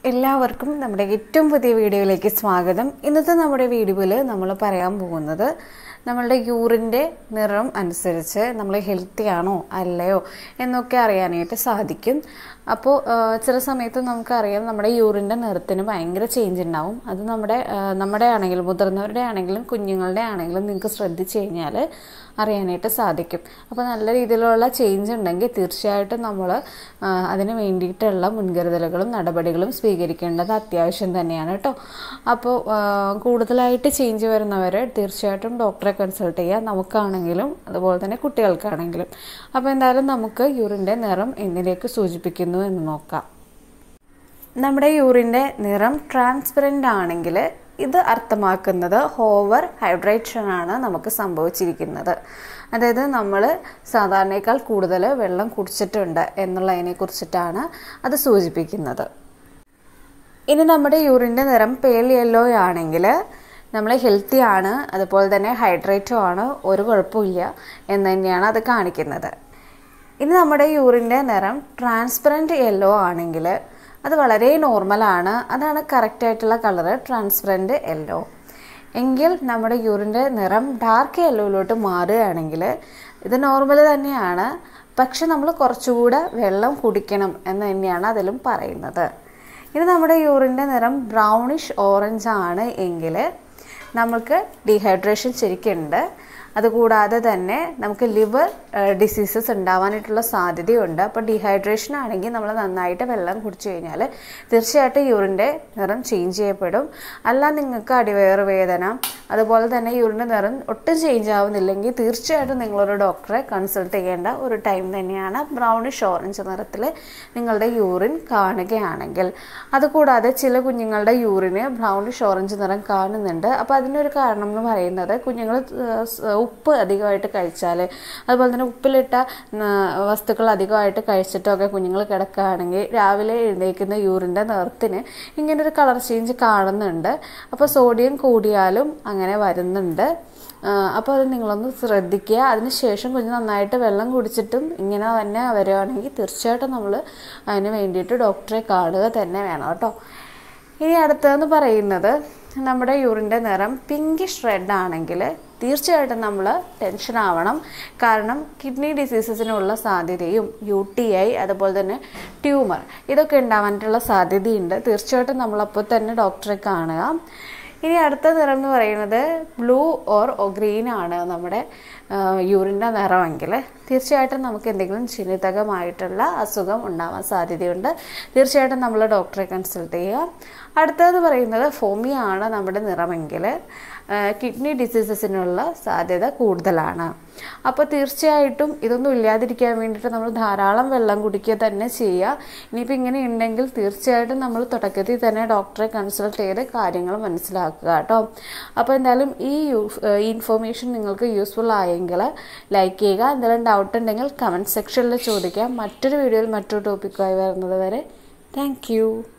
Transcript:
എല്ലാവർക്കും നമ്മുടെ ഏറ്റവും പുതിയ വീഡിയോയിലേക്ക് സ്വാഗതം ഇന്നത്തെ നമ്മുടെ വീഡിയോയിൽ നമ്മൾ പറയാൻ പോകുന്നത് നമ്മളുടെ യൂറിൻ്റെ നിറം അനുസരിച്ച് നമ്മൾ ഹെൽത്തി ആണോ അല്ലയോ എന്നൊക്കെ അറിയാനായിട്ട് സാധിക്കും അപ്പോൾ ചില സമയത്ത് നമുക്കറിയാം നമ്മുടെ യൂറിൻ്റെ നിറത്തിന് ഭയങ്കര ചേഞ്ച് ഉണ്ടാവും അത് നമ്മുടെ ആ, നമ്മുടെ ആണെങ്കിലും മുതിർന്നവരുടെ ആണെങ്കിലും കുഞ്ഞുങ്ങളുടെ ആണെങ്കിലും നിങ്ങൾക്ക് ശ്രദ്ധിച്ചു കഴിഞ്ഞാൽ അറിയാനായിട്ട് സാധിക്കും അപ്പോൾ നല്ല രീതിയിലുള്ള ചേഞ്ച് ഉണ്ടെങ്കിൽ തീർച്ചയായിട്ടും നമ്മൾ അതിന് വേണ്ടിയിട്ടുള്ള മുൻകരുതലുകളും നടപടികളും സ്വീകരിക്കേണ്ടത് അത്യാവശ്യം തന്നെയാണ് കേട്ടോ അപ്പോൾ ആ, കൂടുതലായിട്ട് ചേഞ്ച് വരുന്നവർ തീർച്ചയായിട്ടും ഡോക്ടറെ കൺസൾട്ട് ചെയ്യുക നമുക്കാണെങ്കിലും അതുപോലെ തന്നെ കുട്ടികൾക്കാണെങ്കിലും അപ്പോൾ എന്തായാലും നമുക്ക് യൂറിൻ്റെ നിറം എന്നിലേക്ക് സൂചിപ്പിക്കുന്നു എന്ന് നോക്കാം നമ്മുടെ യൂറിൻ്റെ നിറം ട്രാൻസ്പെറൻ്റ് ആണെങ്കിൽ ഇത് അർത്ഥമാക്കുന്നത് ഹോവർ ഹൈഡ്രേഷൻ ആണ് നമുക്ക് സംഭവിച്ചിരിക്കുന്നത് അതായത് നമ്മൾ സാധാരണയേക്കാൾ കൂടുതൽ വെള്ളം കുടിച്ചിട്ടുണ്ട് എന്നുള്ളതിനെ കുറിച്ചിട്ടാണ് അത് സൂചിപ്പിക്കുന്നത് ഇനി നമ്മുടെ യൂറിൻ്റെ നിറം പേൾ യെല്ലോ ആണെങ്കിൽ നമ്മൾ ഹെൽത്തി ആണ് അതുപോലെ തന്നെ ഹൈഡ്രേറ്റും ആണ് ഒരു കുഴപ്പമില്ല എന്ന് തന്നെയാണ് അത് കാണിക്കുന്നത് ഇനി നമ്മുടെ യൂറിൻ്റെ നിറം ട്രാൻസ്പെറൻറ്റ് യെല്ലോ ആണെങ്കിൽ അത് വളരെ നോർമലാണ് അതാണ് കറക്റ്റായിട്ടുള്ള കളറ് ട്രാൻസ്പെറൻറ്റ് യെല്ലോ എങ്കിൽ നമ്മുടെ യൂറിൻ്റെ നിറം ഡാർക്ക് യെല്ലോയിലോട്ട് മാറുകയാണെങ്കിൽ ഇത് നോർമൽ തന്നെയാണ് പക്ഷെ നമ്മൾ കുറച്ചുകൂടെ വെള്ളം കുടിക്കണം എന്ന് തന്നെയാണ് അതിലും പറയുന്നത് ഇനി നമ്മുടെ യൂറിൻ്റെ നിറം ബ്രൗണിഷ് ഓറഞ്ച് ആണ് എങ്കിൽ നമുക്ക് ഡീഹൈഡ്രേഷൻ ശരിക്കുണ്ട് അതുകൂടാതെ തന്നെ നമുക്ക് ലിവർ ഡിസീസസ് ഉണ്ടാവാനായിട്ടുള്ള സാധ്യതയുണ്ട് അപ്പോൾ ഡീഹൈഡ്രേഷൻ ആണെങ്കിൽ നമ്മൾ നന്നായിട്ട് വെള്ളം കുടിച്ചു കഴിഞ്ഞാൽ തീർച്ചയായിട്ടും യൂറിൻ്റെ നിറം ചേഞ്ച് ചെയ്യപ്പെടും അല്ല നിങ്ങൾക്ക് അടിവയറ് വേദന അതുപോലെ തന്നെ യൂറിൻ്റെ നിറം ഒട്ടും ചേഞ്ച് ആവുന്നില്ലെങ്കിൽ തീർച്ചയായിട്ടും നിങ്ങളൊരു ഡോക്ടറെ കൺസൾട്ട് ചെയ്യേണ്ട ഒരു ടൈം തന്നെയാണ് ബ്രൗണിഷ് ഓറഞ്ച് നിറത്തിൽ നിങ്ങളുടെ യൂറിൻ കാണുകയാണെങ്കിൽ അതുകൂടാതെ ചില കുഞ്ഞുങ്ങളുടെ യൂറിന് ബ്രൗണിഷ് ഓറഞ്ച് നിറം കാണുന്നുണ്ട് അപ്പോൾ അതിനൊരു കാരണം എന്ന് പറയുന്നത് കുഞ്ഞുങ്ങൾ ഉപ്പ് അധികമായിട്ട് കഴിച്ചാൽ അതുപോലെ തന്നെ ഉപ്പിലിട്ട ആ, വസ്തുക്കൾ അധികമായിട്ട് കഴിച്ചിട്ടൊക്കെ കുഞ്ഞുങ്ങൾ കിടക്കുകയാണെങ്കിൽ രാവിലെ എഴുന്നേൽക്കുന്ന യൂറിൻ്റെ നിറത്തിന് ഇങ്ങനൊരു കളർ ചേഞ്ച് കാണുന്നുണ്ട് അപ്പോൾ സോഡിയം കൂടിയാലും അങ്ങനെ വരുന്നുണ്ട് ആ, അപ്പോൾ അത് നിങ്ങളൊന്ന് ശ്രദ്ധിക്കുക അതിനുശേഷം കുഞ്ഞ് നന്നായിട്ട് വെള്ളം കുടിച്ചിട്ടും ഇങ്ങനെ തന്നെ വരികയാണെങ്കിൽ തീർച്ചയായിട്ടും നമ്മൾ അതിന് വേണ്ടിയിട്ട് ഡോക്ടറെ കാണുക തന്നെ വേണം കേട്ടോ ഇനി അടുത്തതെന്ന് പറയുന്നത് നമ്മുടെ യൂറിൻ്റെ നിറം പിങ്കിഷ് റെഡ് ആണെങ്കിൽ തീർച്ചയായിട്ടും നമ്മൾ ടെൻഷൻ ആവണം കാരണം കിഡ്നി ഡിസീസസിനുള്ള സാധ്യതയും യു ടി ഐ അതുപോലെ തന്നെ ട്യൂമർ ഇതൊക്കെ ഉണ്ടാവാനായിട്ടുള്ള സാധ്യതയുണ്ട് തീർച്ചയായിട്ടും നമ്മളപ്പോൾ തന്നെ ഡോക്ടറെ കാണുക ഇനി അടുത്ത നിറം എന്ന് പറയുന്നത് ബ്ലൂ ഓർ ഗ്രീൻ ആണ് നമ്മുടെ യൂറിൻ്റെ നിറമെങ്കിൽ തീർച്ചയായിട്ടും നമുക്ക് എന്തെങ്കിലും ജനിതകമായിട്ടുള്ള അസുഖം ഉണ്ടാവാൻ സാധ്യതയുണ്ട് തീർച്ചയായിട്ടും നമ്മൾ ഡോക്ടറെ കൺസൾട്ട് ചെയ്യുക അടുത്തത് പറയുന്നത് ഫോമിയ ആണ് നമ്മുടെ നിറമെങ്കിൽ കിഡ്നി ഡിസീസസിനുള്ള സാധ്യത കൂടുതലാണ് അപ്പോൾ തീർച്ചയായിട്ടും ഇതൊന്നും ഇല്ലാതിരിക്കാൻ വേണ്ടിയിട്ട് നമ്മൾ ധാരാളം വെള്ളം കുടിക്കുക തന്നെ ചെയ്യുക ഇനിയിപ്പോൾ ഇങ്ങനെ ഉണ്ടെങ്കിൽ തീർച്ചയായിട്ടും നമ്മൾ തുടക്കത്തിൽ തന്നെ ഡോക്ടറെ കൺസൾട്ട് ചെയ്ത് കാര്യങ്ങൾ മനസ്സിലാക്കുക കേട്ടോ അപ്പോൾ എന്തായാലും ഈ ഇൻഫോർമേഷൻ നിങ്ങൾക്ക് യൂസ്ഫുൾ ആയെങ്കിൽ ലൈക്ക് ചെയ്യുക എന്തെങ്കിലും ഡൗട്ട് ഉണ്ടെങ്കിൽ കമൻറ്റ് സെക്ഷനിൽ ചോദിക്കാം മറ്റൊരു വീഡിയോയിൽ മറ്റൊരു ടോപ്പിക്കുമായി വരുന്നത് വരെ താങ്ക്